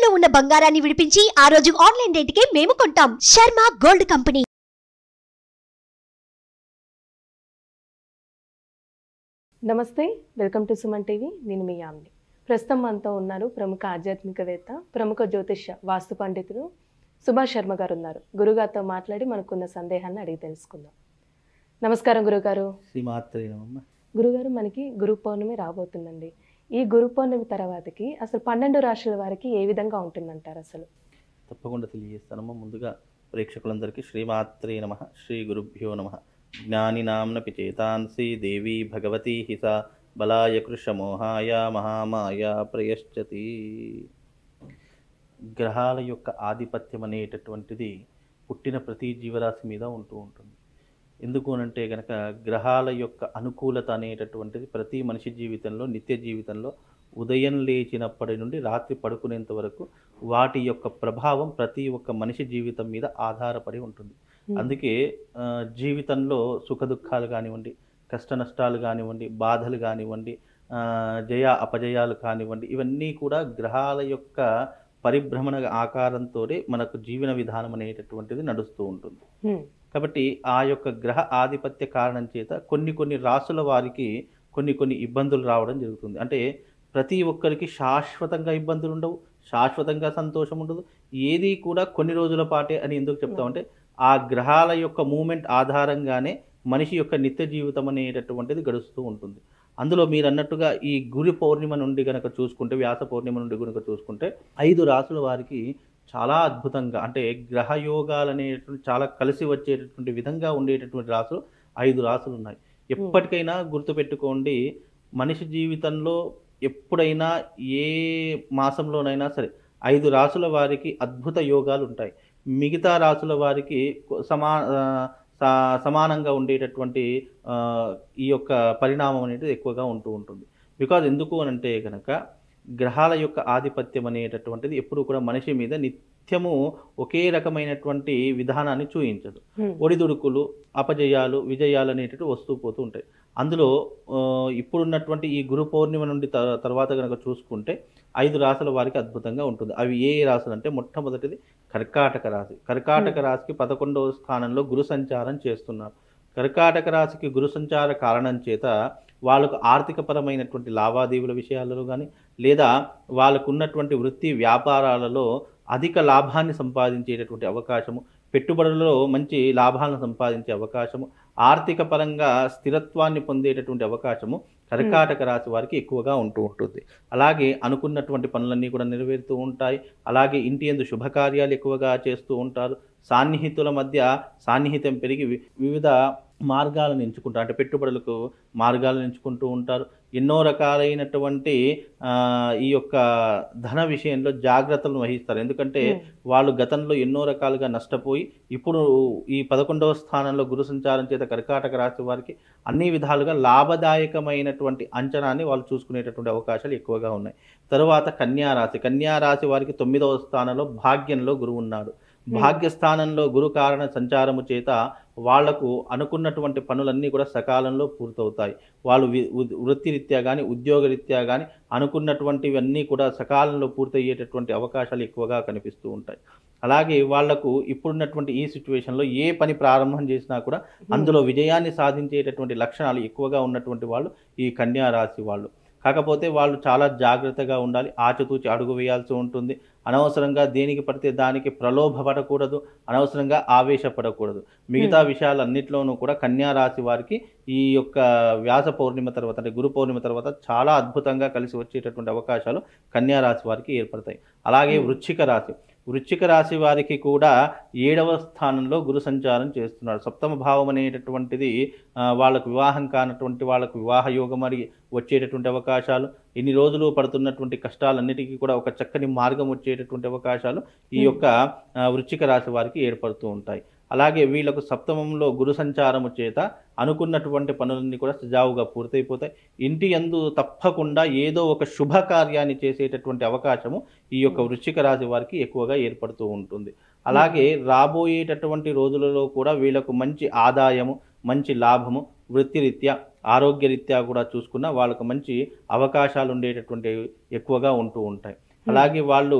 తాకట్టులో ఉన్న బంగారాన్ని విడిపించి ఆ రోజు ఆన్లైన్ రేటుకే మేము కొంటాం శర్మ గోల్డ్ కంపెనీ నమస్తే వెల్కమ్ టు సుమన్ టీవీ నేను మీ యామ్ని ప్రస్తుతం మనతో ఉన్నారు ప్రముఖ ఆధ్యాత్మికవేత్త ప్రముఖ జ్యోతిష్య వాస్తు పండితుడు సుభాష్ శర్మ గారు ఉన్నారు గురుగారితో మాట్లాడి మనకున్న సందేహాన్ని అడిగి తెలుసుకుందాం నమస్కారం గురుగారు శ్రీమాత్రే నమమ్మ గురుగారు మనకి గురు పౌర్ణమి రాబోతుందండి ఈ గురు పౌర్ణమి తర్వాతకి అసలు పన్నెండు రాశుల వారికి ఏ విధంగా ఉంటుందంటారు అసలు తప్పకుండా తెలియజేస్తానమ్మ ముందుగా ప్రేక్షకులందరికీ శ్రీమాత్రే నమ శ్రీ గురుభ్యో నమ జ్ఞానినాంనపి చేతాంసి దేవీ భగవతీ హిస బలాయ కృషమోహాయ మహామాయ ప్రయశ్చతి గ్రహాల యొక్క ఆధిపత్యం అనేటటువంటిది పుట్టిన ప్రతి జీవరాశి మీద ఉంటూ ఉంటుంది ఎందుకు అనంటే గనక గ్రహాల యొక్క అనుకూలత అనేటటువంటిది ప్రతి మనిషి జీవితంలో నిత్య జీవితంలో ఉదయం లేచినప్పటి నుండి రాత్రి పడుకునేంత వరకు వాటి యొక్క ప్రభావం ప్రతి ఒక్క మనిషి జీవితం మీద ఆధారపడి ఉంటుంది అందుకే ఆ, జీవితంలో సుఖ దుఃఖాలు కానివ్వండి కష్ట నష్టాలు కానివ్వండి బాధలు కానివ్వండి ఆ, జయ అపజయాలు కానివ్వండి ఇవన్నీ కూడా గ్రహాల యొక్క పరిభ్రమణ ఆకారంతో మనకు జీవన విధానం అనేటటువంటిది నడుస్తూ ఉంటుంది హ్మ్. కాబట్టి ఆ యొక్క గ్రహ ఆధిపత్య కారణం చేత కొన్ని కొన్ని రాసుల వారికి కొన్ని కొన్ని ఇబ్బందులు రావడం జరుగుతుంది అంటే ప్రతి ఒక్కరికి శాశ్వతంగా ఇబ్బందులు ఉండవు శాశ్వతంగా సంతోషం ఉండదు ఏది కూడా కొన్ని రోజుల పాటే అని ఎందుకు చెప్తామంటే ఆ గ్రహాల యొక్క మూమెంట్ ఆధారంగానే మనిషి యొక్క నిత్య జీవితం అనేటటువంటిది గడుస్తూ ఉంటుంది అందులో మీరు అన్నట్టుగా ఈ గురి పౌర్ణిమ నుండి గనక చూసుకుంటే వ్యాస పౌర్ణిమ నుండి గనక చూసుకుంటే ఐదు రాసుల వారికి చాలా అద్భుతంగా అంటే గ్రహ యోగాలు అనేటువంటి చాలా కలిసి వచ్చేటటువంటి విధంగా ఉండేటటువంటి రాసులు ఐదు రాసులు ఉన్నాయి ఎప్పటికైనా గుర్తుపెట్టుకోండి మనిషి జీవితంలో ఎప్పుడైనా ఏ మాసంలోనైనా సరే ఐదు రాసుల వారికి అద్భుత యోగాలు ఉంటాయి మిగతా రాసుల వారికి కొ- సమా ఆ, సా- సమానంగా ఉండేటటువంటి ఆ, ఈ యొక్క పరిణామం అనేది ఎక్కువగా ఉంటూ ఉంటుంది బికాజ్ ఎందుకు అని అంటే కనుక గ్రహాల యొక్క ఆధిపత్యం అనేటటువంటిది ఎప్పుడు కూడా మనిషి మీద నిత్యము ఒకే రకమైనటువంటి విధానాన్ని చూయించదు హ్మ్. ఒడిదుడుకులు అపజయాలు విజయాలు అనేటివి వస్తూ పోతూ ఉంటాయి అందులో ఆ, ఇప్పుడున్నటువంటి ఈ గురు పౌర్ణిమ నుండి త- తర్వాత కనుక చూసుకుంటే ఐదు రాసుల వారికి అద్భుతంగా ఉంటుంది అవి ఏ ఏ రాసులు అంటే మొట్టమొదటిది కర్కాటక రాశి కర్కాటక రాశికి పదకొండవ స్థానంలో గురు సంచారం చేస్తున్నారు కర్కాటక రాశికి గురు సంచార కారణం చేత వాళ్ళకు ఆర్థికపరమైనటువంటి లావాదేవీల విషయాలలో కానీ లేదా వాళ్ళకు ఉన్నటువంటి వృత్తి వ్యాపారాలలో అధిక లాభాన్ని సంపాదించేటటువంటి అవకాశము పెట్టుబడులలో మంచి లాభాలను సంపాదించే అవకాశము ఆర్థిక పరంగా స్థిరత్వాన్ని పొందేటటువంటి అవకాశము కర్కాటక రాశి వారికి ఎక్కువగా ఉంటూ ఉంటుంది అలాగే అనుకున్నటువంటి పనులన్నీ కూడా నెరవేరుతూ ఉంటాయి అలాగే ఇంటి ఎందు శుభకార్యాలు ఎక్కువగా చేస్తూ ఉంటారు సాన్నిహితుల మధ్య సాన్నిహిత్యం పెరిగి వి- వివిధ మార్గాలను ఎంచుకుంటారు అంటే పెట్టుబడులకు మార్గాలను ఎంచుకుంటూ ఉంటారు ఎన్నో రకాలైనటువంటి ఆ, ఈ యొక్క ధన విషయంలో జాగ్రత్తలను వహిస్తారు ఎందుకంటే హ్మ్. వాళ్ళు గతంలో ఎన్నో రకాలుగా నష్టపోయి ఇప్పుడు ఈ పదకొండవ స్థానంలో గురు సంచారం చేత కర్కాటక రాశి వారికి అన్ని విధాలుగా లాభదాయకమైనటువంటి అంచనాన్ని వాళ్ళు చూసుకునేటటువంటి అవకాశాలు ఎక్కువగా ఉన్నాయి తరువాత కన్యా రాశి కన్యా రాశి వారికి తొమ్మిదవ స్థానంలో భాగ్యంలో గురువు ఉన్నాడు భాగ్యస్థానంలో గురు కారణ సంచారము చేత వాళ్లకు అనుకున్నటువంటి పనులన్నీ కూడా సకాలంలో పూర్తవుతాయి వాళ్ళు వి- ఉ- వృత్తిరీత్యా కానీ ఉద్యోగరీత్యా కానీ అనుకున్నటువంటివన్నీ కూడా సకాలంలో పూర్తయ్యేటటువంటి అవకాశాలు ఎక్కువగా కనిపిస్తూ ఉంటాయి అలాగే వాళ్లకు ఇప్పుడున్నటువంటి ఈ సిచ్యువేషన్లో ఏ పని ప్రారంభం చేసినా కూడా అందులో విజయాన్ని సాధించేటటువంటి లక్షణాలు ఎక్కువగా ఉన్నటువంటి వాళ్ళు ఈ కన్యా రాశి వాళ్ళు కాకపోతే వాళ్ళు చాలా జాగ్రత్తగా ఉండాలి ఆచితూచి అడుగు వేయాల్సి ఉంటుంది అనవసరంగా దేనికి పడితే దానికి ప్రలోభపడకూడదు అనవసరంగా ఆవేశపడకూడదు మిగతా విషయాలన్నిట్లోనూ కూడా కన్యా రాశి వారికి ఈ యొక్క వ్యాస పౌర్ణిమ తర్వాత అంటే గురు పౌర్ణిమ తర్వాత చాలా అద్భుతంగా కలిసి వచ్చేటటువంటి అవకాశాలు కన్యా రాశి వారికి ఏర్పడతాయి అలాగే వృశ్చిక రాశి వృశ్చిక రాశి వారికి కూడా ఏడవ స్థానంలో గురు సంచారం చేస్తున్నాడు సప్తమ భావం అనేటటువంటిది ఆ, వాళ్ళకు వివాహం కానటువంటి వాళ్ళకు వివాహ యోగం మరి వచ్చేటటువంటి అవకాశాలు ఇన్ని రోజులు పడుతున్నటువంటి కష్టాలన్నిటికీ కూడా ఒక చక్కని మార్గం వచ్చేటటువంటి అవకాశాలు ఈ యొక్క ఆ, వృశ్చిక రాశి వారికి ఏర్పడుతూ ఉంటాయి అలాగే వీళ్ళకు సప్తమంలో గురు సంచారము చేత అనుకున్నటువంటి పనులన్నీ కూడా సజావుగా పూర్తయిపోతాయి ఇంటి యందు తప్పకుండా ఏదో ఒక శుభకార్యాన్ని చేసేటటువంటి అవకాశము ఈ యొక్క వృశ్చిక రాశి వారికి ఎక్కువగా ఏర్పడుతూ ఉంటుంది అలాగే రాబోయేటటువంటి రోజులలో కూడా వీళ్ళకు మంచి ఆదాయము మంచి లాభము వృత్తిరీత్యా ఆరోగ్యరీత్యా కూడా చూసుకున్న వాళ్ళకు మంచి అవకాశాలు ఉండేటటువంటి ఎక్కువగా ఉంటూ ఉంటాయి అలాగే వాళ్ళు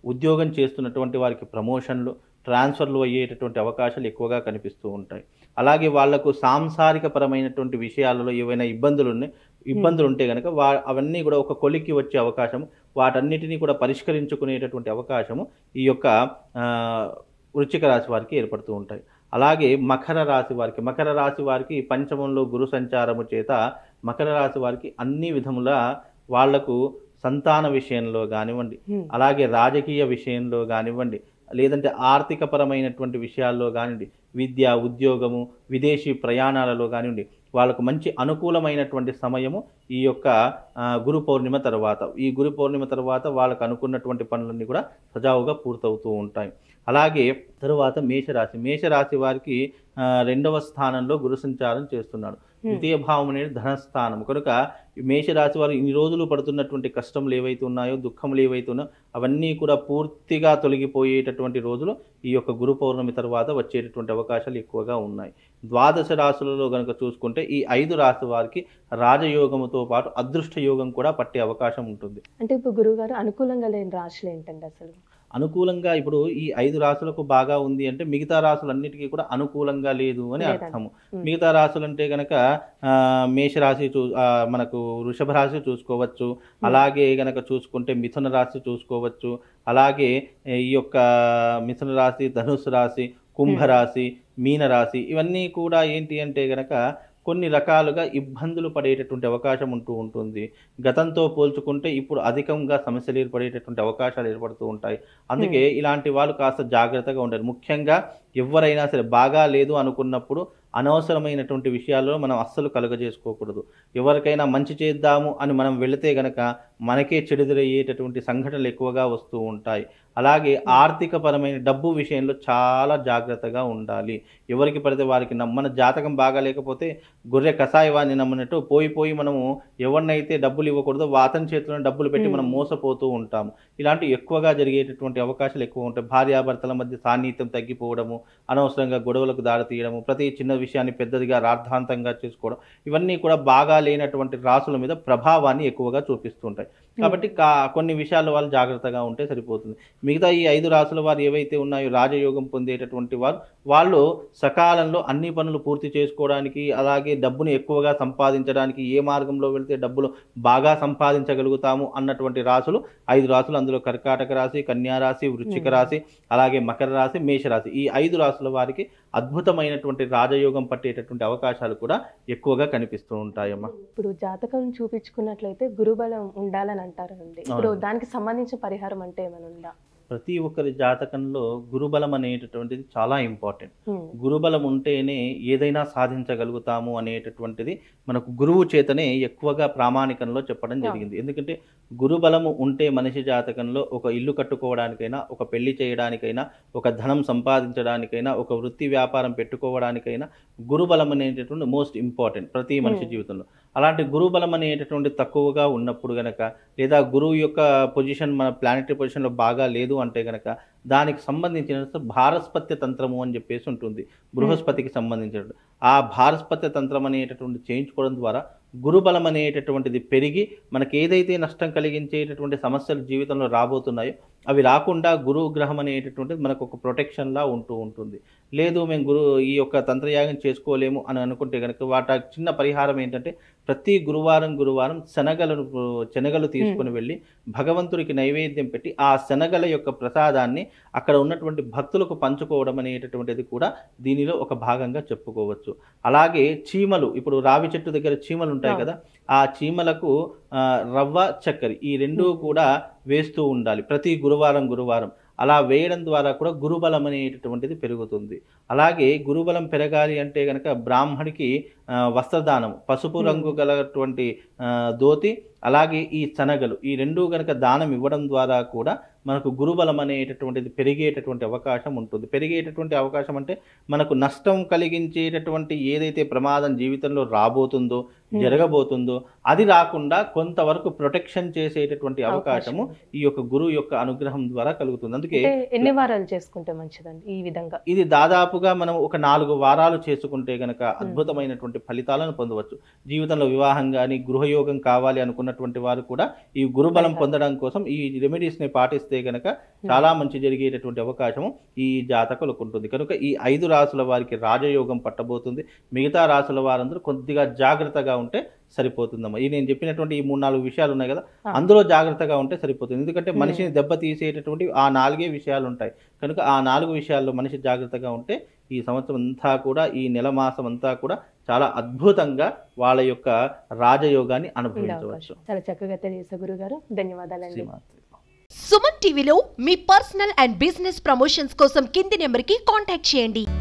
ఉద్యోగం చేస్తున్నటువంటి వారికి ప్రమోషన్లు ట్రాన్స్ఫర్లు అయ్యేటటువంటి అవకాశాలు ఎక్కువగా కనిపిస్తూ ఉంటాయి అలాగే వాళ్లకు సాంసారిక పరమైనటువంటి విషయాలలో ఏవైనా ఇబ్బందులు ఉన్నాయి ఇబ్బందులు ఉంటే కనుక వా అవన్నీ కూడా ఒక కొలిక్కి వచ్చే అవకాశం వాటన్నిటినీ కూడా పరిష్కరించుకునేటటువంటి అవకాశము ఈ యొక్క ఆ, వృశ్చిక రాశి వారికి ఏర్పడుతూ ఉంటాయి అలాగే మకర రాశి వారికి మకర రాశి వారికి పంచమంలో గురు సంచారము చేత మకర రాశి వారికి అన్ని విధముల వాళ్లకు సంతాన విషయంలో కానివ్వండి Hmm. అలాగే రాజకీయ విషయంలో కానివ్వండి లేదంటే ఆర్థిక పరమైనటువంటి విషయాల్లో కానివ్వండి విద్య ఉద్యోగము విదేశీ ప్రయాణాలలో కానివ్వండి వాళ్ళకు మంచి అనుకూలమైనటువంటి సమయము ఈ యొక్క ఆ, గురు పౌర్ణిమ తర్వాత ఈ గురు పౌర్ణిమ తర్వాత వాళ్ళకు అనుకున్నటువంటి పనులన్నీ కూడా సజావుగా పూర్తవుతూ ఉంటాయి అలాగే తరువాత మేషరాశి మేషరాశి వారికి ఆ, రెండవ స్థానంలో గురు సంచారం చేస్తున్నాడు ద్వితీయ భావం అనేది ధనస్థానం కనుక ఈ మేషరాశి వారు ఇన్ని రోజులు పడుతున్నటువంటి కష్టములు ఏవైతే ఉన్నాయో దుఃఖములు ఏవైతే ఉన్నాయో అవన్నీ కూడా పూర్తిగా తొలగిపోయేటటువంటి రోజులు ఈ యొక్క గురు పౌర్ణమి తర్వాత వచ్చేటటువంటి అవకాశాలు ఎక్కువగా ఉన్నాయి ద్వాదశ రాశులలో కనుక చూసుకుంటే ఈ ఐదు రాశి వారికి రాజయోగముతో పాటు అదృష్ట యోగం కూడా పట్టే అవకాశం ఉంటుంది అంటే ఇప్పుడు గురువు గారు అనుకూలంగా లేని రాశులు ఏంటండి అసలు అనుకూలంగా ఇప్పుడు ఈ ఐదు రాశులకు బాగా ఉంది అంటే మిగతా రాశులన్నిటికీ కూడా అనుకూలంగా లేదు అని లేదండి. అర్థము ఉమ్. మిగతా రాశులు అంటే గనక ఆ, మేషరాశి చూ ఆ, మనకు వృషభ రాశి చూసుకోవచ్చు అలాగే గనక చూసుకుంటే మిథున రాశి చూసుకోవచ్చు అలాగే ఏ, ఈ యొక్క మిథున రాశి ధనుసు రాశి కుంభరాశి మీనరాశి ఇవన్నీ కూడా ఏంటి అంటే గనక కొన్ని రకాలుగా ఇబ్బందులు పడేటటువంటి అవకాశం ఉంటూ ఉంటుంది గతంతో పోల్చుకుంటే ఇప్పుడు అధికంగా సమస్యలు ఏర్పడేటటువంటి అవకాశాలు ఏర్పడుతూ ఉంటాయి అందుకే ఇలాంటి వాళ్ళు కాస్త జాగ్రత్తగా ఉండాలి ముఖ్యంగా ఎవరైనా సరే బాగా లేదు అనుకున్నప్పుడు అనవసరమైనటువంటి విషయాల్లో మనం అస్సలు కలుగజేసుకోకూడదు ఎవరికైనా మంచి చేద్దాము అని మనం వెళితే గనక మనకే చెడుదరయ్యేటటువంటి సంఘటనలు ఎక్కువగా వస్తూ ఉంటాయి అలాగే ఆర్థిక పరమైన డబ్బు విషయంలో చాలా జాగ్రత్తగా ఉండాలి ఎవరికి పడితే వారికి నమ్మ మన జాతకం బాగా లేకపోతే గొర్రె కషాయవాన్ని నమ్మినట్టు పోయి పోయి మనము ఎవరినైతే డబ్బులు ఇవ్వకూడదో అతని చేతిలో డబ్బులు పెట్టి మనం Hmm. మోసపోతూ ఉంటాము ఇలాంటివి ఎక్కువగా జరిగేటటువంటి అవకాశాలు ఎక్కువ ఉంటాయి భార్యాభర్తల మధ్య సాన్నిహిత్యం తగ్గిపోవడము అనవసరంగా గొడవలకు దారితీయడము ప్రతి చిన్న విషయాన్ని పెద్దదిగా రార్థాంతంగా చేసుకోవడం ఇవన్నీ కూడా బాగా లేనటువంటి రాసుల మీద ప్రభావాన్ని ఎక్కువగా చూపిస్తుంటాయి కాబట్టి కా కొన్ని విషయాల్లో వాళ్ళు జాగ్రత్తగా ఉంటే సరిపోతుంది మిగతా ఈ ఐదు రాసుల వారు ఏవైతే ఉన్నాయో రాజయోగం పొందేటటువంటి వారు వాళ్ళు సకాలంలో అన్ని పనులు పూర్తి చేసుకోవడానికి అలాగే డబ్బును ఎక్కువగా సంపాదించడానికి ఏ మార్గంలో వెళ్తే డబ్బులు బాగా సంపాదించగలుగుతాము అన్నటువంటి రాసులు ఐదు రాసులు అందులో కర్కాటక రాశి కన్యా రాశి వృశ్చిక Hmm. రాశి అలాగే మకర రాశి మేషరాశి ఈ ఐదు రాసుల వారికి అద్భుతమైనటువంటి రాజయోగం పట్టేటటువంటి అవకాశాలు కూడా ఎక్కువగా కనిపిస్తూ ఉంటాయమ్మా ఇప్పుడు జాతకం చూపించుకున్నట్లయితే గురుబలం ఉండాలని అంటారండి ఇప్పుడు అవును. దానికి సంబంధించిన పరిహారం అంటే ఏమైనా ఉందా ప్రతి ఒక్కరి జాతకంలో గురుబలం అనేటటువంటిది చాలా ఇంపార్టెంట్ ఉమ్. గురుబలం ఉంటేనే ఏదైనా సాధించగలుగుతాము అనేటటువంటిది మనకు గురువు చేతనే ఎక్కువగా ప్రామాణికంలో చెప్పడం జరిగింది ఎందుకంటే గురుబలము ఉంటే మనిషి జాతకంలో ఒక ఇల్లు కట్టుకోవడానికైనా ఒక పెళ్లి చేయడానికైనా ఒక ధనం సంపాదించడానికైనా ఒక వృత్తి వ్యాపారం పెట్టుకోవడానికైనా గురుబలం అనేటటువంటి మోస్ట్ ఇంపార్టెంట్ ప్రతి మనిషి Hmm. జీవితంలో అలాంటి గురుబలం అనేటటువంటి తక్కువగా ఉన్నప్పుడు గనక లేదా గురువు యొక్క పొజిషన్ మన ప్లానెటరీ పొజిషన్లో బాగా లేదు అంటే గనక దానికి సంబంధించిన భారస్పత్య తంత్రము అని చెప్పేసి ఉంటుంది బృహస్పతికి సంబంధించిన ఆ భారస్పత్య తంత్రం అనేటటువంటి చేయించుకోవడం ద్వారా గురుబలం అనేటటువంటిది పెరిగి మనకి ఏదైతే నష్టం కలిగించేటటువంటి సమస్యలు జీవితంలో రాబోతున్నాయో అవి రాకుండా గురువు గ్రహం అనేటటువంటిది మనకు ఒక ప్రొటెక్షన్లా ఉంటూ ఉంటుంది లేదు మేము గురు ఈ యొక్క తంత్రయాగం చేసుకోలేము అని అనుకుంటే కనుక వాటి చిన్న పరిహారం ఏంటంటే ప్రతి గురువారం గురువారం శనగలను శనగలు తీసుకుని వెళ్ళి భగవంతుడికి నైవేద్యం పెట్టి ఆ శనగల యొక్క ప్రసాదాన్ని అక్కడ ఉన్నటువంటి భక్తులకు పంచుకోవడం అనేటటువంటిది కూడా దీనిలో ఒక భాగంగా చెప్పుకోవచ్చు అలాగే చీమలు ఇప్పుడు రావి చెట్టు దగ్గర చీమలు ఉంటాయి అవును. కదా ఆ చీమలకు ఆ, రవ్వ చక్కెర ఈ రెండు కూడా వేస్తూ ఉండాలి ప్రతి గురువారం గురువారం అలా వేయడం ద్వారా కూడా గురుబలం అనేటటువంటిది పెరుగుతుంది అలాగే గురుబలం పెరగాలి అంటే కనుక బ్రాహ్మడికి ఆ, వస్త్రదానం పసుపు Hmm. రంగు గలటువంటి ఆ, ధోతి అలాగే ఈ శనగలు ఈ రెండు కనుక దానం ఇవ్వడం ద్వారా కూడా మనకు గురుబలం అనేటటువంటిది పెరిగేటటువంటి అవకాశం ఉంటుంది పెరిగేటటువంటి అవకాశం అంటే మనకు నష్టం కలిగించేటటువంటి ఏదైతే ప్రమాదం జీవితంలో రాబోతుందో Hmm. జరగబోతుందో అది రాకుండా కొంతవరకు ప్రొటెక్షన్ చేసేటటువంటి అవకాశము ఈ యొక్క గురువు యొక్క అనుగ్రహం ద్వారా కలుగుతుంది అందుకే అంటే ఎన్ని వారాలు చేసుకుంటే మంచిదండి ఈ విధంగా ఇది దాదాపుగా మనం ఒక నాలుగు వారాలు చేసుకుంటే గనక అద్భుతమైనటువంటి ఫలితాలను పొందవచ్చు జీవితంలో వివాహం కానీ గృహయోగం కావాలి అనుకున్న ఉన్నటువంటి వారు కూడా ఈ గురుబలం Right. పొందడం కోసం ఈ రెమెడీస్ ని పాటిస్తే గనక చాలా మంచి జరిగేటటువంటి అవకాశం ఈ జాతకులకు ఉంటుంది కనుక ఈ ఐదు రాసుల వారికి రాజయోగం పట్టబోతుంది మిగతా రాసుల వారందరూ కొద్దిగా జాగ్రత్తగా ఉంటే సరిపోతుందమ్మా ఈ నేను చెప్పినటువంటి ఈ మూడు నాలుగు విషయాలు ఉన్నాయి కదా ఆ. అందులో జాగ్రత్తగా ఉంటే సరిపోతుంది ఎందుకంటే Hmm. మనిషిని దెబ్బ తీసేటటువంటి ఆ నాలుగే విషయాలు ఉంటాయి కనుక ఆ నాలుగు విషయాల్లో మనిషి జాగ్రత్తగా ఉంటే ఈ సంవత్సరం అంతా కూడా ఈ నెల మాసం అంతా కూడా చాలా అద్భుతంగా వాళ్ళ యొక్క రాజయోగాన్ని ఉండే అనుభవించవచ్చు అవకాశం చాలా చక్కగా తెలియజేశారు గురుగారు ధన్యవాదాలండి శ్రీమాత్రి. సుమన్ టీవీలో మీ పర్సనల్ అండ్ బిజినెస్ ప్రమోషన్స్ కోసం కింది నెంబర్కి కాంటాక్ట్ చేయండి